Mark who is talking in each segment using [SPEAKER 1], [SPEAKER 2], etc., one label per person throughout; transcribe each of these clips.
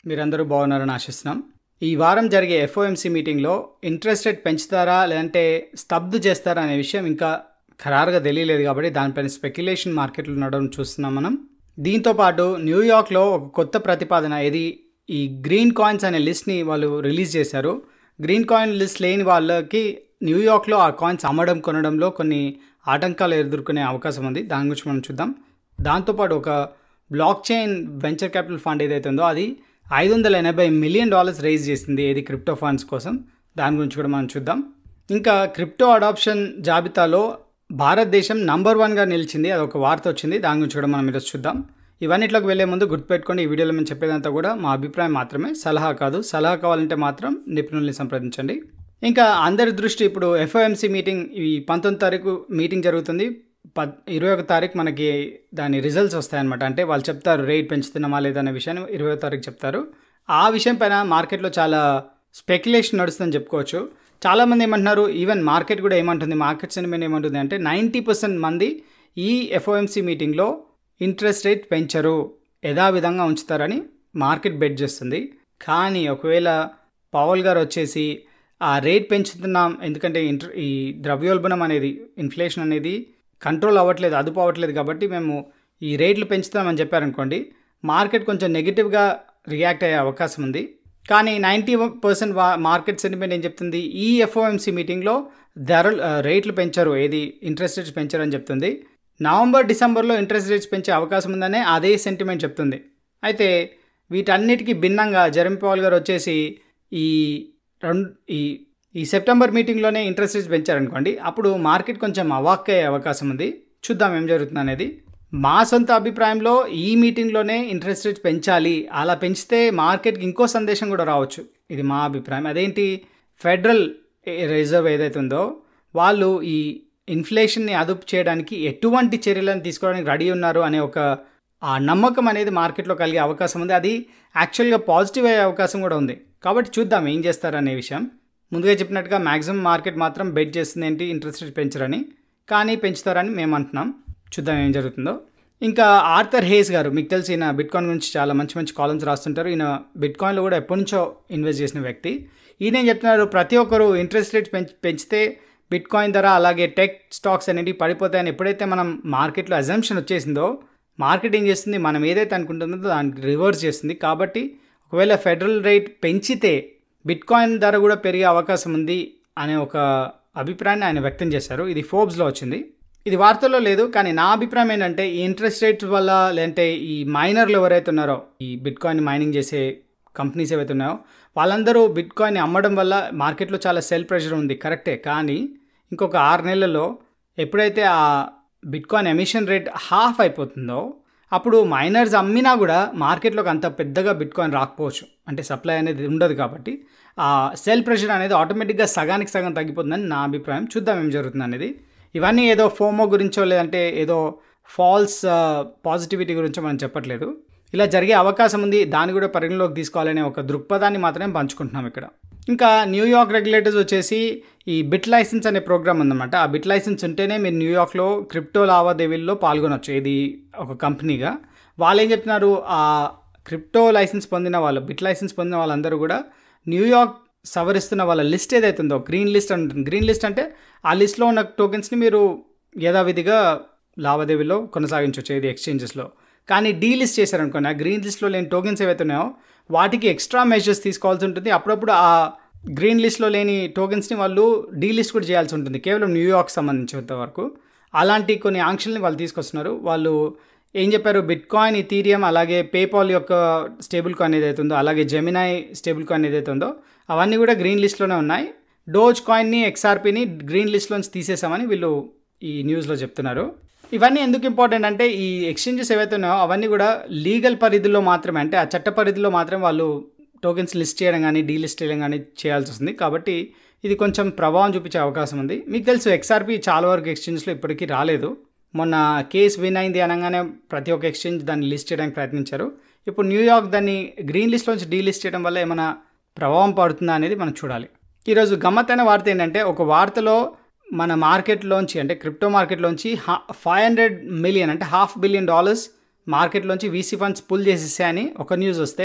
[SPEAKER 1] మీరందరూ బాగున్నారని ఆశిస్తున్నాం ఈ వారం జరిగే ఎఫ్ఓఎంసీ మీటింగ్లో ఇంట్రెస్ట్ రేట్ పెంచుతారా లేదంటే స్తబ్దు చేస్తారా అనే విషయం ఇంకా ఖరారుగా తెలియలేదు కాబట్టి దానిపైన స్పెక్యులేషన్ మార్కెట్లు నడవడం చూస్తున్నాం మనం దీంతో పాటు న్యూయార్క్లో ఒక కొత్త ప్రతిపాదన ఇది ఈ గ్రీన్ కాయిన్స్ అనే లిస్ట్ని వాళ్ళు రిలీజ్ చేశారు గ్రీన్ కాయిన్ లిస్ట్ లేని వాళ్ళకి న్యూయార్క్లో ఆ కాయిన్స్ అమ్మడం కొనడంలో కొన్ని ఆటంకాలు ఎదుర్కొనే అవకాశం ఉంది దాని గురించి మనం చూద్దాం దాంతోపాటు ఒక blockchain venture capital fund ఏదైతే ఉందో అది ఐదు వందల ఎనభై మిలియన్ డాలర్స్ రైజ్ చేసింది ఏది క్రిప్టో ఫండ్స్ కోసం దాని గురించి కూడా మనం చూద్దాం ఇంకా క్రిప్టో అడాప్షన్ జాబితాలో భారతదేశం నంబర్ వన్గా నిలిచింది అది ఒక వార్త వచ్చింది దాని గురించి కూడా మనం ఈరోజు చూద్దాం ఇవన్నిట్లోకి వెళ్లే ముందు గుర్తుపెట్టుకోండి ఈ వీడియోలో మేము చెప్పేదంతా కూడా మా అభిప్రాయం మాత్రమే సలహా కాదు సలహా కావాలంటే మాత్రం నిపుణుల్ని సంప్రదించండి ఇంకా అందరి దృష్టి ఇప్పుడు ఎఫ్ఓఎంసీ మీటింగ్ ఈ పంతొమ్మిది తారీఖు మీటింగ్ జరుగుతుంది పద్ ఇరవై ఒక తారీఖు మనకి దాని రిజల్ట్స్ వస్తాయన్నమాట అంటే వాళ్ళు చెప్తారు రేట్ పెంచుతున్నామా లేదా అనే విషయాన్ని ఇరవై తారీఖు చెప్తారు ఆ విషయం పైన మార్కెట్లో చాలా స్పెక్యులేషన్ నడుస్తుందని చెప్పుకోవచ్చు చాలామంది ఏమంటున్నారు ఈవెన్ మార్కెట్ కూడా ఏమంటుంది మార్కెట్ సెంటిమెంట్ ఏమంటుంది అంటే నైంటీ పర్సెంట్ మంది ఈ ఎఫ్ఓఎంసీ మీటింగ్లో ఇంట్రెస్ట్ రేట్ పెంచరు యథావిధంగా ఉంచుతారని మార్కెట్ బెట్ చేస్తుంది కానీ ఒకవేళ పవల్ గారు వచ్చేసి ఆ రేట్ పెంచుతున్నాం ఎందుకంటే ఇంటర్ ఈ ద్రవ్యోల్బణం అనేది ఇన్ఫ్లేషన్ అనేది కంట్రోల్ అవ్వట్లేదు అదుపు అవ్వట్లేదు కాబట్టి మేము ఈ రేట్లు పెంచుతామని చెప్పారనుకోండి మార్కెట్ కొంచెం నెగిటివ్గా రియాక్ట్ అయ్యే అవకాశం ఉంది కానీ నైంటీ పర్సెంట్ మార్కెట్ సెంటిమెంట్ ఏం చెప్తుంది ఈ ఎఫ్ఓఎంసీ మీటింగ్లో ధరలు రేట్లు పెంచరు ఏది ఇంట్రెస్ట్ రేట్స్ పెంచరు అని చెప్తుంది నవంబర్ డిసెంబర్లో ఇంట్రెస్ట్ రేట్స్ పెంచే అవకాశం ఉందనే అదే సెంటిమెంట్ చెప్తుంది అయితే వీటన్నిటికీ భిన్నంగా జెరమ్ పవల్ గారు వచ్చేసి ఈ రెండు ఈ ఈ సెప్టెంబర్ మీటింగ్లోనే ఇంట్రెస్ట్ రేట్స్ పెంచారనుకోండి అప్పుడు మార్కెట్ కొంచెం అవాక్ అయ్యే అవకాశం ఉంది చూద్దాం ఏం జరుగుతుంది అనేది మా సొంత అభిప్రాయంలో ఈ మీటింగ్లోనే ఇంట్రెస్ట్ రేట్స్ పెంచాలి అలా పెంచితే మార్కెట్కి ఇంకో సందేశం కూడా రావచ్చు ఇది మా అభిప్రాయం అదేంటి ఫెడరల్ రిజర్వ్ ఏదైతే ఉందో వాళ్ళు ఈ ఇన్ఫ్లేషన్ని అదుపు చేయడానికి ఎటువంటి చర్యలను తీసుకోవడానికి రెడీ ఉన్నారు అనే ఒక ఆ నమ్మకం అనేది మార్కెట్లో కలిగే అవకాశం ఉంది అది యాక్చువల్గా పాజిటివ్ అయ్యే అవకాశం కూడా ఉంది కాబట్టి చూద్దాం ఏం చేస్తారనే విషయం ముందుగా చెప్పినట్టుగా మ్యాక్సిమం మార్కెట్ మాత్రం బెట్ చేస్తుంది ఏంటి ఇంట్రెస్ట్ రేట్ పెంచరని కానీ పెంచుతారని మేము అంటున్నాం చూద్దాం ఏం జరుగుతుందో ఇంకా ఆర్థర్ హేస్ గారు మీకు తెలిసి ఈయన బిట్కాయిన్ గురించి చాలా మంచి మంచి కాలమ్స్ రాస్తుంటారు ఈయన బిట్కాయిన్లో కూడా ఎప్పటి నుంచో ఇన్వెస్ట్ చేసిన వ్యక్తి ఈయన ఏం చెప్తున్నారు ప్రతి ఒక్కరు ఇంట్రెస్ట్ రేట్స్ పెంచి పెంచితే బిట్కాయిన్ ధర అలాగే టెక్ స్టాక్స్ అనేవి పడిపోతాయని ఎప్పుడైతే మనం మార్కెట్లో అజంప్షన్ వచ్చేసిందో మార్కెట్ ఏం చేస్తుంది మనం ఏదైతే అనుకుంటుందో దానికి రివర్స్ చేస్తుంది కాబట్టి ఒకవేళ ఫెడరల్ రేట్ పెంచితే బిట్కాయిన్ ధర కూడా పెరిగే అవకాశం ఉంది అనే ఒక అభిప్రాయాన్ని ఆయన వ్యక్తం చేశారు ఇది ఫోర్బ్స్లో వచ్చింది ఇది వార్తల్లో లేదు కానీ నా అభిప్రాయం ఏంటంటే ఈ ఇంట్రెస్ట్ రేట్స్ వల్ల లేదంటే ఈ మైనర్లు ఎవరైతే ఉన్నారో ఈ బిట్కాయిన్ మైనింగ్ చేసే కంపెనీస్ ఏవైతే ఉన్నాయో వాళ్ళందరూ బిట్కాయిన్ అమ్మడం వల్ల మార్కెట్లో చాలా సెల్ ప్రెషర్ ఉంది కరెక్టే కానీ ఇంకొక ఆరు నెలల్లో ఎప్పుడైతే ఆ బిట్కాయిన్ ఎమిషన్ రేట్ హాఫ్ అయిపోతుందో అప్పుడు మైనర్స్ అమ్మినా కూడా మార్కెట్లోకి అంత పెద్దగా బిట్కాయిన్ రాకపోవచ్చు అంటే సప్లై అనేది ఉండదు కాబట్టి ఆ సెల్ ప్రెషర్ అనేది ఆటోమేటిక్గా సగానికి సగం తగ్గిపోతుందని నా అభిప్రాయం చూద్దాం ఏం జరుగుతుంది అనేది ఇవన్నీ ఏదో ఫోమో గురించో లేదంటే ఏదో ఫాల్స్ పాజిటివిటీ గురించో మనం చెప్పట్లేదు ఇలా జరిగే అవకాశం ఉంది దాన్ని కూడా పరిగణలోకి తీసుకోవాలనే ఒక దృక్పథాన్ని మాత్రమే పంచుకుంటున్నాం ఇక్కడ ఇంకా న్యూయార్క్ రెగ్యులేటర్స్ వచ్చేసి ఈ బిట్ లైసెన్స్ అనే ప్రోగ్రామ్ ఉందన్నమాట ఆ బిట్ లైసెన్స్ ఉంటేనే మీరు న్యూయార్క్లో క్రిప్టో లావాదేవీల్లో పాల్గొనొచ్చు ఇది ఒక కంపెనీగా వాళ్ళు ఏం చెప్తున్నారు ఆ క్రిప్టో లైసెన్స్ పొందిన వాళ్ళు బిట్ లైసెన్స్ పొందిన వాళ్ళందరూ కూడా న్యూయార్క్ సవరిస్తున్న వాళ్ళ లిస్ట్ ఏదైతే ఉందో గ్రీన్ లిస్ట్ ఉంటుంది గ్రీన్ లిస్ట్ అంటే ఆ లిస్ట్లో ఉన్న టోకెన్స్ని మీరు యథావిధిగా లావాదేవీలో కొనసాగించవచ్చు ఏది ఎక్స్చేంజెస్లో కానీ డీ లిస్ట్ చేశారనుకోండి ఆ గ్రీన్ లిస్ట్లో లేని టోకెన్స్ ఏవైతే ఉన్నాయో వాటికి ఎక్స్ట్రా మెజర్స్ తీసుకోవాల్సి ఉంటుంది అప్పుడప్పుడు ఆ గ్రీన్ లిస్ట్లో లేని టోకెన్స్ని వాళ్ళు డీ లిస్ట్ కూడా చేయాల్సి ఉంటుంది కేవలం న్యూయార్క్ సంబంధించినంత వరకు అలాంటి కొన్ని ఆంక్షల్ని వాళ్ళు తీసుకొస్తున్నారు వాళ్ళు ఏం చెప్పారు బిట్ కాయిన్ ఇథీరియం అలాగే పేపాల్ యొక్క స్టేబుల్ కాయిన్ ఏదైతే ఉందో అలాగే జెమినాయ్ స్టేబుల్ కాయిన్ ఏదైతే ఉందో అవన్నీ కూడా గ్రీన్ లిస్ట్లోనే ఉన్నాయి డోజ్ కాయిన్ని ఎక్స్ఆర్పీని గ్రీన్ లిస్ట్లోంచి తీసేసామని వీళ్ళు ఈ న్యూస్లో చెప్తున్నారు ఇవన్నీ ఎందుకు ఇంపార్టెంట్ అంటే ఈ ఎక్స్చేంజెస్ ఏవైతే ఉన్నాయో అవన్నీ కూడా లీగల్ పరిధిలో మాత్రమే అంటే ఆ చట్ట పరిధిలో మాత్రం వాళ్ళు టోకెన్స్ లిస్ట్ చేయడం కానీ డీలిస్ట్ చేయడం కానీ చేయాల్సి వస్తుంది కాబట్టి ఇది కొంచెం ప్రభావం చూపించే అవకాశం ఉంది మీకు తెలుసు ఎక్స్ఆర్పి చాలా వరకు ఎక్స్చేంజ్లో ఇప్పటికీ రాలేదు మొన్న కేసు విన్ అయింది అనగానే ప్రతి ఒక్క ఎక్స్చేంజ్ దాన్ని లిస్ట్ చేయడానికి ప్రయత్నించారు ఇప్పుడు న్యూయార్క్ దాన్ని గ్రీన్ లిస్ట్లోంచి డీలిస్ట్ చేయడం వల్ల ఏమైనా ప్రభావం పడుతుందా అనేది మనం చూడాలి ఈరోజు గమ్మత్తైన వార్త ఏంటంటే ఒక వార్తలో మన మార్కెట్లోంచి అంటే క్రిప్టో మార్కెట్లోంచి ఫైవ్ హండ్రెడ్ మిలియన్ అంటే హాఫ్ బిలియన్ డాలర్స్ మార్కెట్లోంచి వీసీ ఫండ్స్ పుల్ చేసేసాయని ఒక న్యూస్ వస్తే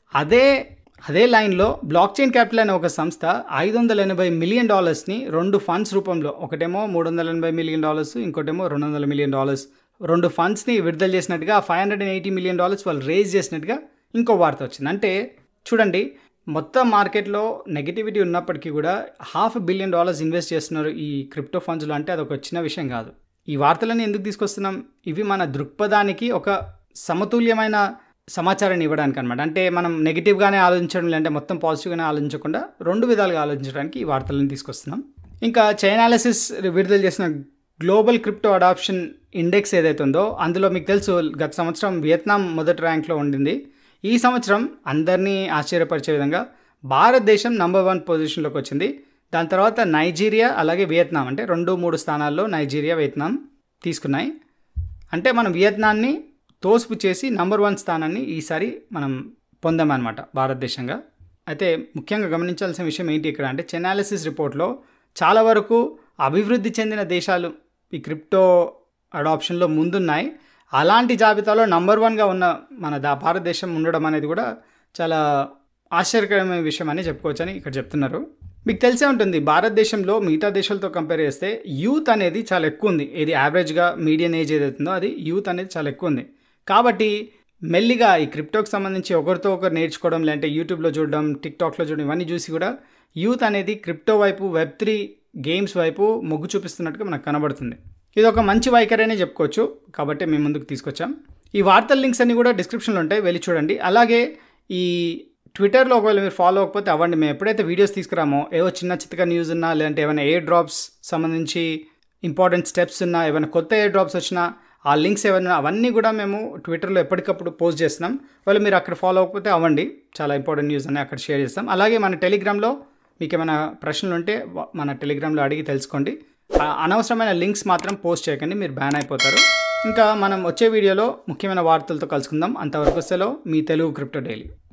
[SPEAKER 1] అదే అదే లైన్లో బ్లాక్ చైన్ క్యాపిటల్ అనే ఒక సంస్థ ఐదు వందల ఎనభై మిలియన్ డాలర్స్ని రెండు ఫండ్స్ రూపంలో ఒకటేమో మూడు వందల ఎనభై మిలియన్ డాలర్స్ ఇంకోటేమో రెండు వందల మిలియన్ డాలర్స్ రెండు ఫండ్స్ని విడుదల చేసినట్టుగా five hundred and eighty million dollars వాళ్ళు రేజ్ చేసినట్టుగా ఇంకో వార్త వచ్చింది అంటే చూడండి మొత్తం మార్కెట్లో నెగిటివిటీ ఉన్నప్పటికీ కూడా హాఫ్ బిలియన్ డాలర్స్ ఇన్వెస్ట్ చేస్తున్నారు ఈ క్రిప్టో ఫండ్స్లో అంటే అది ఒక చిన్న విషయం కాదు ఈ వార్తలను ఎందుకు తీసుకొస్తున్నాం ఇవి మన దృక్పథానికి ఒక సమతుల్యమైన సమాచారాన్ని ఇవ్వడానికి అనమాట అంటే మనం నెగిటివ్గానే ఆలోచించడం లేదంటే మొత్తం పాజిటివ్గానే ఆలోచించకుండా రెండు విధాలుగా ఆలోచించడానికి ఈ వార్తలను తీసుకొస్తున్నాం ఇంకా చైనాలిసిస్ విడుదల చేసిన గ్లోబల్ క్రిప్టో అడాప్షన్ ఇండెక్స్ ఏదైతే ఉందో అందులో మీకు తెలుసు గత సంవత్సరం వియత్నాం మొదటి ర్యాంక్లో ఉండింది ఈ సంవత్సరం అందరినీ ఆశ్చర్యపరిచే విధంగా భారతదేశం నంబర్ వన్ పొజిషన్లోకి వచ్చింది దాని తర్వాత నైజీరియా అలాగే వియత్నాం అంటే రెండు మూడు స్థానాల్లో నైజీరియా వియత్నాం తీసుకున్నాయి అంటే మనం వియత్నాన్ని తోసుపు చేసి నంబర్ వన్ స్థానాన్ని ఈసారి మనం పొందామన్నమాట భారతదేశంగా అయితే ముఖ్యంగా గమనించాల్సిన విషయం ఏంటి ఇక్కడ అంటే చెనాలిసిస్ రిపోర్ట్లో చాలా వరకు అభివృద్ధి చెందిన దేశాలు ఈ క్రిప్టో అడాప్షన్లో ముందున్నాయి అలాంటి జాబితాలో నంబర్ వన్గా ఉన్న మన దా భారతదేశం ఉండడం అనేది కూడా చాలా ఆశ్చర్యకరమైన విషయం అని చెప్పుకోవచ్చని ఇక్కడ చెప్తున్నారు మీకు తెలిసే ఉంటుంది భారతదేశంలో మిగతా దేశాలతో కంపేర్ చేస్తే యూత్ అనేది చాలా ఎక్కువ ఉంది ఇది యావరేజ్గా మీడియం ఏజ్ ఏదైతుందో అది యూత్ అనేది చాలా ఎక్కువ ఉంది కాబట్టి మెల్లిగా ఈ క్రిప్టోకి సంబంధించి ఒకరితో ఒకరు నేర్చుకోవడం లేదంటే యూట్యూబ్లో చూడడం టిక్టాక్లో చూడడం ఇవన్నీ చూసి కూడా యూత్ అనేది క్రిప్టో వైపు వెబ్ త్రీ గేమ్స్ వైపు మొగ్గు చూపిస్తున్నట్టుగా మనకు కనబడుతుంది ఇది ఒక మంచి వైఖరి చెప్పుకోవచ్చు కాబట్టి మేము ముందుకు తీసుకొచ్చాం ఈ వార్తల లింక్స్ అన్ని కూడా డిస్క్రిప్షన్లో ఉంటాయి వెళ్ళి చూడండి అలాగే ఈ ట్విట్టర్లో ఒకవేళ మీరు ఫాలో అవ్వకపోతే అవ్వండి మేము ఎప్పుడైతే వీడియోస్ తీసుకురామో ఏవో చిన్న చిత్తగా న్యూస్ ఉన్నా లేదంటే ఏమైనా ఎయిర్ డ్రాప్స్ సంబంధించి ఇంపార్టెంట్ స్టెప్స్ ఉన్నా ఏమైనా కొత్త ఎయిర్ డ్రాప్స్ వచ్చినా ఆ లింక్స్ ఏమైనా అవన్నీ కూడా మేము ట్విట్టర్లో ఎప్పటికప్పుడు పోస్ట్ చేస్తున్నాం వాళ్ళు మీరు అక్కడ ఫాలో అవ్వకపోతే అవ్వండి చాలా ఇంపార్టెంట్ న్యూస్ అని అక్కడ షేర్ చేస్తాం అలాగే మన టెలిగ్రామ్లో మీకు ఏమైనా ప్రశ్నలు ఉంటే మన టెలిగ్రామ్లో అడిగి తెలుసుకోండి అనవసరమైన లింక్స్ మాత్రం పోస్ట్ చేయకండి మీరు బ్యాన్ అయిపోతారు ఇంకా మనం వచ్చే వీడియోలో ముఖ్యమైన వార్తలతో కలుసుకుందాం అంతవరకు సెలవు మీ తెలుగు క్రిప్టో డైలీ